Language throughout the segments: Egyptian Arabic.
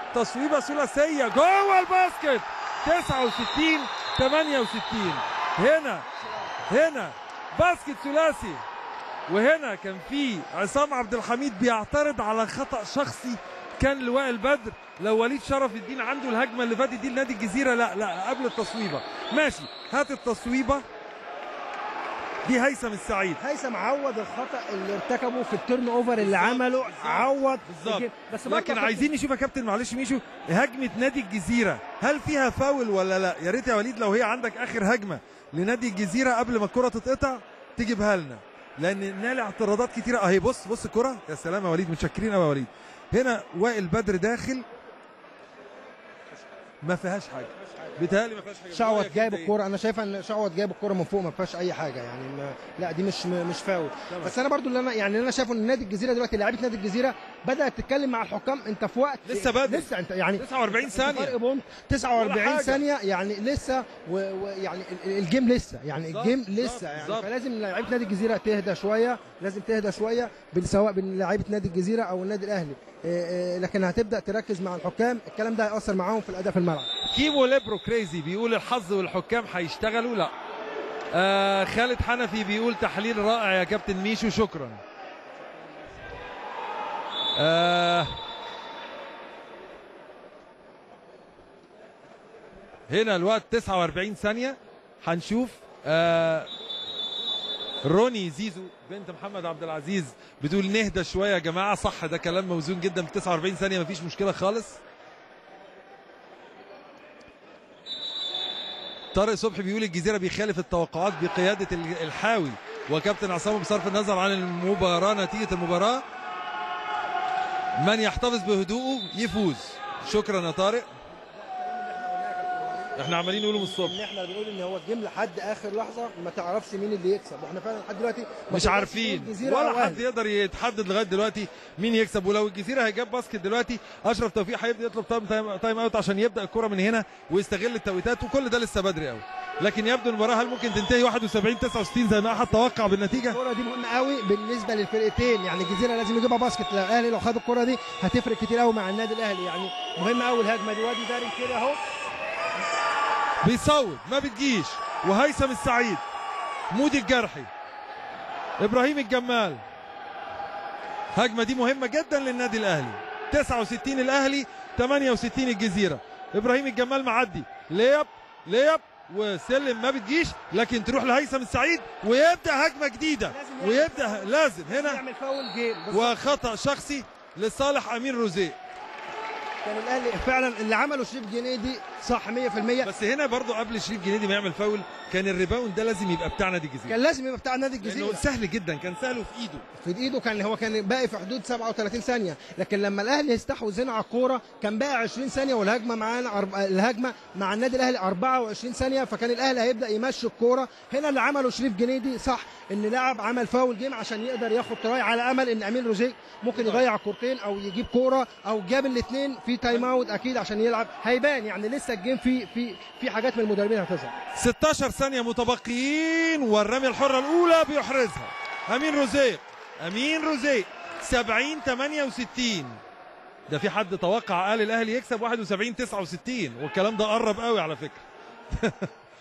تصويبه ثلاثيه جوه الباسكت 69 68 هنا هنا باسكت ثلاثي وهنا كان في عصام عبد الحميد بيعترض على خطا شخصي كان لواء البدر لو وليد شرف الدين عنده الهجمه اللي فاتت دي لنادي الجزيره لا لا قبل التصويبه ماشي هات التصويبه دي هيثم السعيد هيثم عوض الخطا اللي ارتكبه في التيرن اوفر اللي عمله عوض بالظبط الجيم. بس برضه لكن كابتن- عايزين نشوف يا كابتن معلش ميشو هجمه نادي الجزيره هل فيها فاول ولا لا يا ريت يا وليد لو هي عندك اخر هجمه لنادي الجزيره قبل ما الكره تتقطع تجيبها لنا لان نال اعتراضات كتيره اهي بص بص الكره يا سلام يا وليد متشكرين قوي يا وليد هنا وائل بدر داخل ما فيهاش حاجه بيتهيألي ما فيهاش حاجه شعوط رأيك جايب أنت إيه؟ الكوره انا شايف ان شعوط جايب الكوره من فوق ما فيهاش اي حاجه يعني ما لا دي مش مش فاول تمام. بس انا برضو اللي انا يعني اللي انا شايفه ان نادي الجزيره دلوقتي لعيبه نادي الجزيره بدات تتكلم مع الحكام انت في وقت لسه بدري. لسه انت يعني 49 أنت ثانية. فرق بونت ولا 49 حاجة. ثانيه يعني لسه ويعني الجيم لسه يعني بالظبط، الجيم بالظبط، لسه يعني بالظبط. فلازم لعيبه نادي الجزيره تهدى شويه لازم تهدى شويه بال- سواء بين لعيبه نادي الجزيره او النادي الاهلي إيه إيه، لكن هتبدا تركز مع الحكام الكلام ده هياثر معاهم في الاداء في الملعب كيمو ليبرو كريزي بيقول الحظ والحكام هيشتغلوا لا آه خالد حنفي بيقول تحليل رائع يا كابتن ميشو شكرا آه هنا الوقت 49 ثانية هنشوف آه روني زيزو بنت محمد عبد العزيز بتقول نهدى شوية يا جماعة صح ده كلام موزون جدا في 49 ثانية مفيش مشكلة خالص طارق صبحي بيقول الجزيره بيخالف التوقعات بقياده ال- الحاوي وكابتن عصام بصرف النظر عن المباراه نتيجه المباراه من يحتفظ بهدوءه يفوز شكرا يا طارق احنا عمالين نقوله من الصبح ان احنا بنقول ان هو الجيم لحد اخر لحظه ما تعرفش مين اللي يكسب واحنا فعلا لحد دلوقتي ما مش تعرفش عارفين مين الجزيرة أو ولا حد أهلي. يقدر يتحدد لغايه دلوقتي مين يكسب ولو الجزيره هيجاب باسكت دلوقتي اشرف توفيق هيبدا يطلب تايم تايم, تايم اوت عشان يبدا الكره من هنا ويستغل التوقيتات وكل ده لسه بدري قوي لكن يبدو المباراه هل ممكن تنتهي 71 69 زي ما احد توقع بالنتيجه الكرة دي مهمة قوي بالنسبة للفرقتين يعني الجزيرة لازم يجيبها باسكت لو الاهلي لو خد الكرة دي هتفرق كتير قوي مع النادي الاهلي يعني مهمة قوي الهجمة دي وادي داري كده اهو بيصوب ما بتجيش وهيثم السعيد مودي الجرحي ابراهيم الجمال هجمه دي مهمه جدا للنادي الاهلي 69 الاهلي 68 الجزيره ابراهيم الجمال معدي ليب ليب وسلم ما بتجيش لكن تروح لهيثم السعيد ويبدا هجمه جديده لازم يعمل ويبدا لازم هنا يعمل فاول جيم بالظبط. وخطا شخصي لصالح امين روزيه كان الاهلي فعلا اللي عمله شريف جنيدي صح 100% بس هنا برضو قبل شريف جنيدي ما يعمل فاول كان الريباوند ده لازم يبقى بتاع نادي الجزيره كان لازم يبقى بتاع نادي لانه الجزيرة سهل جدا كان سهل في ايده في ايده كان هو كان باقي في حدود 37 ثانيه لكن لما الاهلي استحوذ هنا على الكوره كان باقي 20 ثانيه والهجمه معانا أرب... الهجمه مع النادي الاهلي 24 ثانيه فكان الاهلي هيبدا يمشي الكوره هنا اللي عمله شريف جنيدي صح ان لاعب عمل فاول جيم عشان يقدر ياخد تراي على امل ان امين روزيه ممكن يضيع كورتين او يجيب كوره او جاب الاثنين في تايم اوت اكيد عشان يلعب هيبان يعني لسه الجيم في في في حاجات من المدربين هتظهر 16 ثانية متبقيين والرمية الحرة الأولى بيحرزها أمين روزيه أمين روزيه 70 68 ده في حد توقع قال الأهلي يكسب 71 69 والكلام ده قرب قوي على فكرة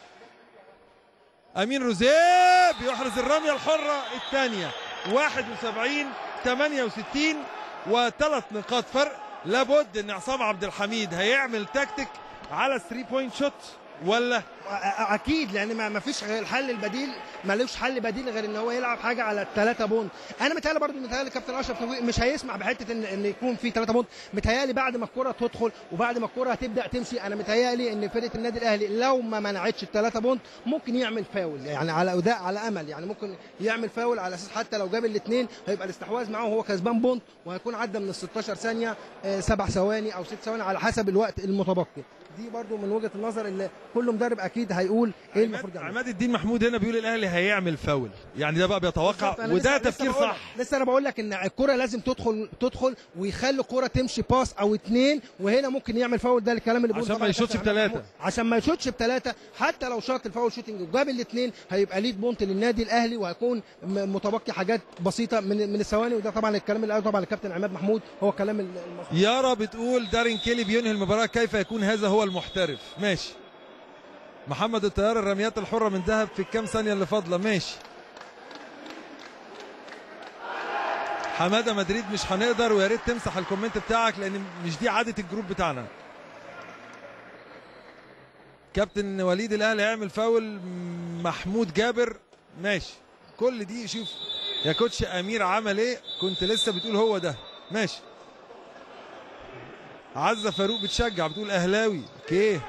أمين روزيه بيحرز الرمية الحرة الثانية 71 68 وثلاث نقاط فرق لابد ان عصام عبد الحميد هيعمل تكتيك على 3 بوينت شوت ولا أ- اكيد لان ما ما فيش غير الحل البديل ملوش حل بديل غير ان هو يلعب حاجه على الثلاثه بونت انا متهيألي برضو متهيألي كابتن اشرف توفيق مش هيسمع بحته ان ان يكون في ثلاثه بونت متهيألي بعد ما الكره تدخل وبعد ما الكره هتبدا تمشي انا متهيألي ان فرقه النادي الاهلي لو ما منعتش الثلاثه بونت ممكن يعمل فاول يعني على اداء على امل يعني ممكن يعمل فاول على اساس حتى لو جاب الاثنين هيبقى الاستحواذ معاه وهو كسبان بونت وهيكون عدى من ال 16 ثانيه آه، سبع ثواني او ست ثواني على حسب الوقت المتبقي دي برضو من وجهه النظر اللي كل مدرب اكيد هيقول ايه المفروض عماد, يعمل عماد الدين محمود هنا بيقول الاهلي هيعمل فاول يعني ده بقى بيتوقع بالظبط، أنا وده لسه- لسه تفكير بقول- صح لسه انا بقول لك ان الكره لازم تدخل تدخل ويخلي الكره تمشي باس او اتنين وهنا ممكن يعمل فاول ده الكلام اللي بيقوله عشان طبعاً ما يشوطش الكابتن عماد بتلاتة. محمود. عشان ما يشوطش بثلاثه حتى لو شاط الفاول شوتنج وجاب الاثنين هيبقى ليد بونت للنادي الاهلي وهيكون م- متبقي حاجات بسيطه من من الثواني وده طبعا الكلام اللي قاله طبعا الكابتن عماد محمود هو كلام ال- المظبوط يارا بتقول دارين كيلي بينهي المباراة كيف يكون هذا هو المحترف ماشي محمد الطيار الرميات الحرة من ذهب في الكام ثانية اللي فاضلة ماشي حمادة مدريد مش هنقدر ويا ريت تمسح الكومنت بتاعك لان مش دي عادة الجروب بتاعنا كابتن وليد الاهلي هيعمل فاول محمود جابر ماشي كل دي شوف يا كوتش امير عمل ايه كنت لسه بتقول هو ده ماشي عزة فاروق بتشجع بتقول اهلاوي اوكي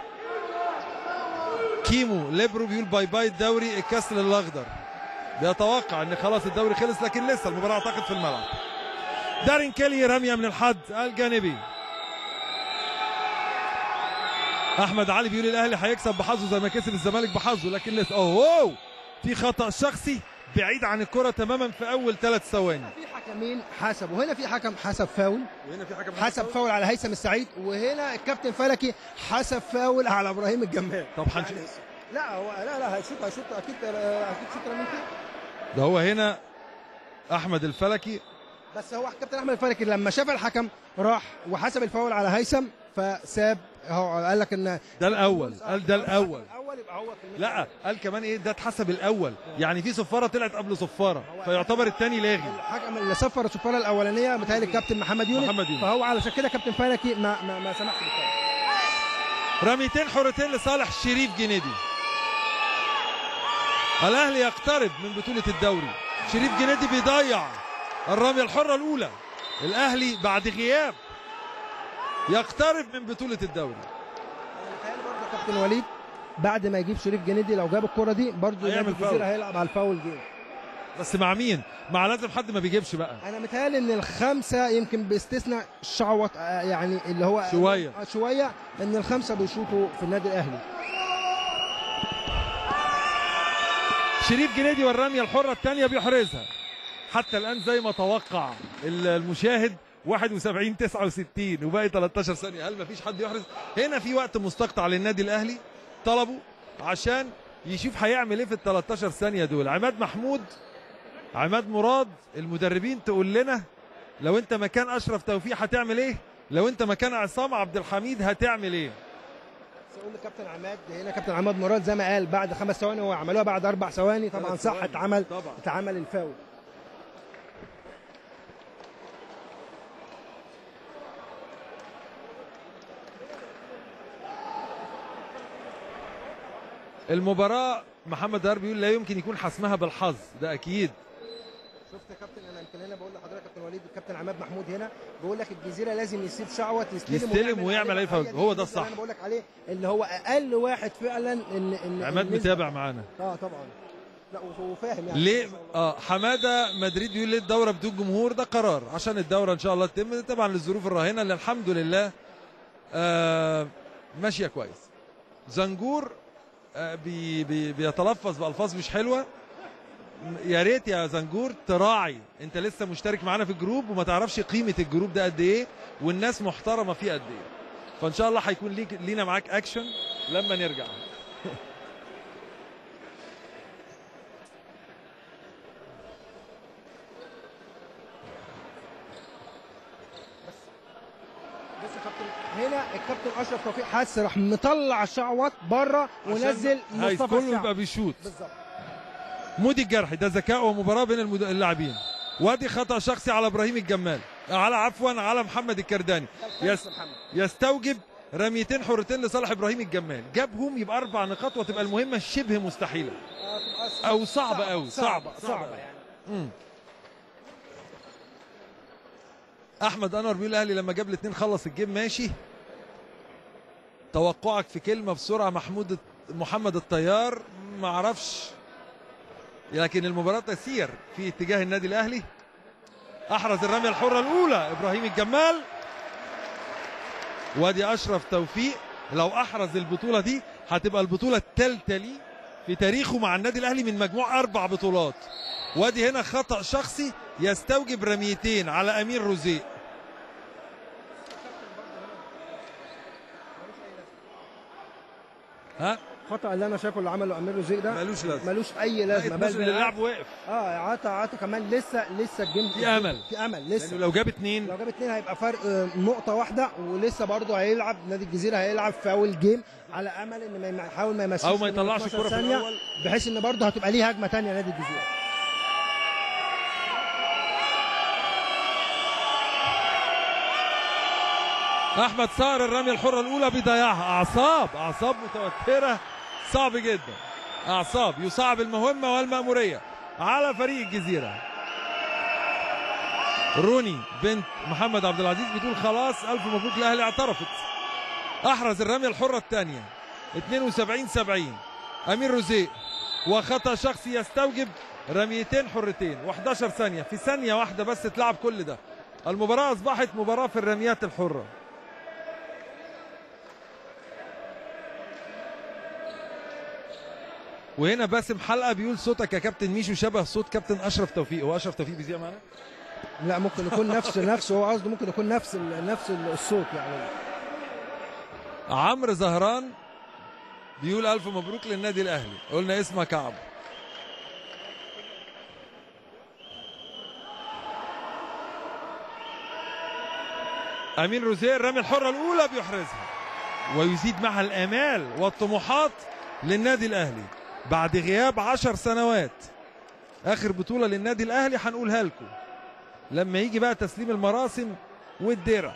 كيمو ليبرو بيقول باي باي الدوري الكسر الاخضر بيتوقع ان خلاص الدوري خلص لكن لسه المباراه اعتقد في الملعب دارين كيلي رميه من الحد الجانبي احمد علي بيقول الاهلي هيكسب بحظه زي ما كسب الزمالك بحظه لكن لسه اوه في خطا شخصي بعيد عن الكره تماما في اول ثلاث ثواني في حكمين حسبوا هنا في حكم حسب فاول وهنا في حاجه حسب فاول على هيثم السعيد وهنا الكابتن فلكي حسب فاول على ابراهيم الجمال طب هنشوف لا هو لا لا هيشوط هيشوط اكيد اكيد شكرا من كده ده هو هنا احمد الفلكي بس هو الكابتن احمد الفلكي لما شاف الحكم راح وحسب الفاول على هيثم فساب هو قال لك ان ده الاول قال ده الاول الاول يبقى هو كلمته لا قال كمان ايه ده اتحسب الاول يعني في صفاره طلعت قبل صفاره فيعتبر الثاني لاغي الحكم اللي صفر الصفاره الاولانيه متهيألي الكابتن محمد يونس محمد يونس. فهو علشان كده كابتن فلكي ما ما, ما سمحش بالفاول رميتين حرتين لصالح شريف جنيدي الاهلي يقترب من بطوله الدوري شريف جنيدي بيضيع الرميه الحره الاولى الاهلي بعد غياب يقترب من بطوله الدوري متهيألي برضه كابتن وليد بعد ما يجيب شريف جنيدي لو جاب الكره دي برضه هيعمل نادي الجزيره فاول. هيلعب على الفاول جيم بس مع مين مع لازم حد ما بيجيبش بقى انا متهيألي ان الخمسه يمكن باستثناء شعوط آه، يعني اللي هو شوية. آه، شويه ان الخمسه بيشوطوا في النادي الاهلي شريف جنيدي والرميه الحره الثانيه بيحرزها حتى الان زي ما توقع المشاهد 71 69 وباقي 13 ثانيه هل ما فيش حد يحرز هنا في وقت مستقطع للنادي الاهلي طلبوا عشان يشوف هيعمل ايه في ال 13 ثانيه دول عماد محمود عماد مراد المدربين تقول لنا لو انت مكان اشرف توفيق هتعمل ايه لو انت مكان عصام عبد الحميد هتعمل ايه بس اقول لكابتن عماد هنا كابتن عماد مراد زي ما قال بعد خمس ثواني هو عملوها بعد اربع ثواني طبعا ثلاث صح ثواني. اتعمل طبعا. اتعمل الفاول المباراه محمد دار بيقول لا يمكن يكون حسمها بالحظ ده اكيد شفت يا كابتن انا يمكن هنا بقول لحضرتك كابتن وليد والكابتن عماد محمود هنا بيقول لك الجزيره لازم يسيب شعوط يستلم, يستلم ويعمل عليه- أي فاول. هي دي هو ده النسبة اللي الصح. انا بقول لك عليه اللي هو اقل واحد فعلا ان ان عماد النسبة- متابع معانا اه طبعا لا وهو فاهم يعني ليه اه حماده مدريد بيقول ليه الدوره بدون جمهور ده قرار عشان الدوره ان شاء الله تتم طبعا للظروف الراهنه اللي الحمد لله آه ماشيه كويس زنجور آه بي بي بيتلفظ بالفاظ مش حلوه م- يا ريت يا زنجور تراعي انت لسه مشترك معانا في الجروب وما تعرفش قيمه الجروب ده قد ايه والناس محترمه فيه قد ايه فان شاء الله هيكون ليك لينا معاك اكشن لما نرجع بص يا كابتن هنا الكابتن اشرف توفيق حس راح مطلع شعوط بره ونزل عشان عايز مصطفى كله السعد يبقى بيشوط بالظبط مودي الجرحي ده ذكاء ومباراه بين المد- اللاعبين وادي خطا شخصي على ابراهيم الجمال على عفوا على محمد الكرداني يس محمد يستوجب رميتين حرتين لصالح ابراهيم الجمال جابهم يبقى اربع نقاط وتبقى المهمه شبه مستحيله آه، تبقى صعبة. او صعبه قوي صعبة صعبه صعبة يعني مم. احمد انور بيقول الاهلي لما جاب الاثنين خلص الجيم ماشي توقعك في كلمه بسرعه محمود محمد الطيار ما اعرفش لكن المباراه تسير في اتجاه النادي الاهلي احرز الرميه الحره الاولى ابراهيم الجمال وادي اشرف توفيق لو احرز البطوله دي هتبقى البطوله الثالثه ليه في تاريخه مع النادي الاهلي من مجموع اربع بطولات وادي هنا خطا شخصي يستوجب رميتين على امير روزيه ها الخطا اللي انا شايفه اللي عمله امير رزيق ده ملوش لازمه ملوش اي لازمه بس بل اللعب بالعكس. واقف اه عطا عطا كمان لسه لسه الجيم في أمل. في امل لسه لانه لو جاب اتنين لو جاب اتنين هيبقى فرق آه، نقطة واحدة ولسه برضه هيلعب نادي الجزيرة هيلعب في أول جيم على أمل إن ما يم- يحاول ما يمسكش او ما من يطلعش 12 الكره في ثانية الاول بحيث إن برضه هتبقى ليه هجمة تانية نادي الجزيرة احمد صقر الرميه الحره الاولى بيضيعها اعصاب اعصاب متوتره صعب جدا اعصاب يصعب المهمه والماموريه على فريق الجزيره روني بنت محمد عبد العزيز بتقول خلاص الف مبروك الاهلي اعترفت احرز الرميه الحره الثانيه 72 70 امير روزيه وخطا شخصي يستوجب رميتين حرتين و11 ثانيه في ثانيه واحده بس تلعب كل ده المباراه اصبحت مباراه في الرميات الحره وهنا باسم حلقه بيقول صوتك يا كابتن ميشو شبه صوت كابتن اشرف توفيق هو اشرف توفيق بيذيع معانا لا ممكن يكون نفس نفس هو قصده ممكن يكون نفس ال- نفس ال- الصوت يعني عمرو زهران بيقول الف مبروك للنادي الاهلي قلنا اسمك كعب امين روزيه الرميه الحره الاولى بيحرزها ويزيد معها الامال والطموحات للنادي الاهلي بعد غياب عشر سنوات اخر بطوله للنادي الاهلي هنقولها لكم لما يجي بقى تسليم المراسم والدرع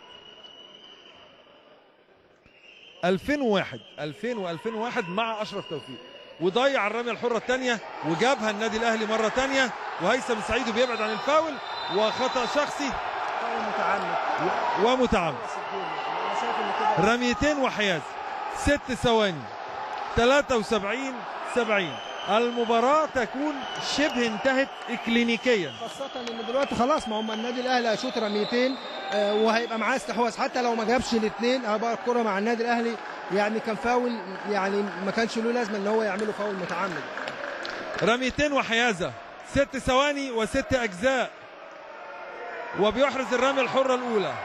2001 2000 و2001 مع اشرف توفيق وضيع الرميه الحره الثانيه وجابها النادي الاهلي مره ثانيه وهيثم سعيد بيبعد عن الفاول وخطا شخصي فاول متعمد ومتعمد بس الجول يعني انا شايف ان كده رميتين وحياز ست ثواني 73 70 المباراة تكون شبه انتهت اكلينيكيا خاصة ان دلوقتي خلاص ما هم النادي الاهلي هيشوط رميتين آه، وهيبقى معاه استحواذ حتى لو ما جابش الاثنين هيبقى الكرة مع النادي الاهلي يعني كان فاول يعني ما كانش له لازمة ان هو يعمله فاول متعمد رميتين وحيازة ست ثواني وست أجزاء وبيحرز الرمية الحرة الأولى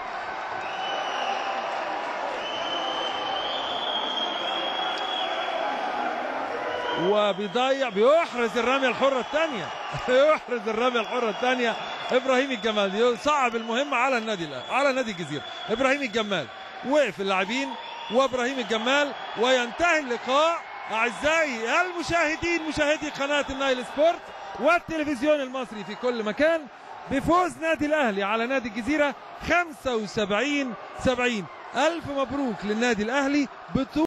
وبيضيع بيحرز الرمية الحرة الثانية يحرز الرمية الحرة الثانية إبراهيم الجمال صعب المهمة على النادي الأهلي على نادي الجزيرة إبراهيم الجمال وقف اللاعبين وإبراهيم الجمال وينتهي اللقاء أعزائي المشاهدين مشاهدي قناة النايل سبورت والتلفزيون المصري في كل مكان بفوز نادي الأهلي على نادي الجزيرة 75 70 ألف مبروك للنادي الأهلي بطولة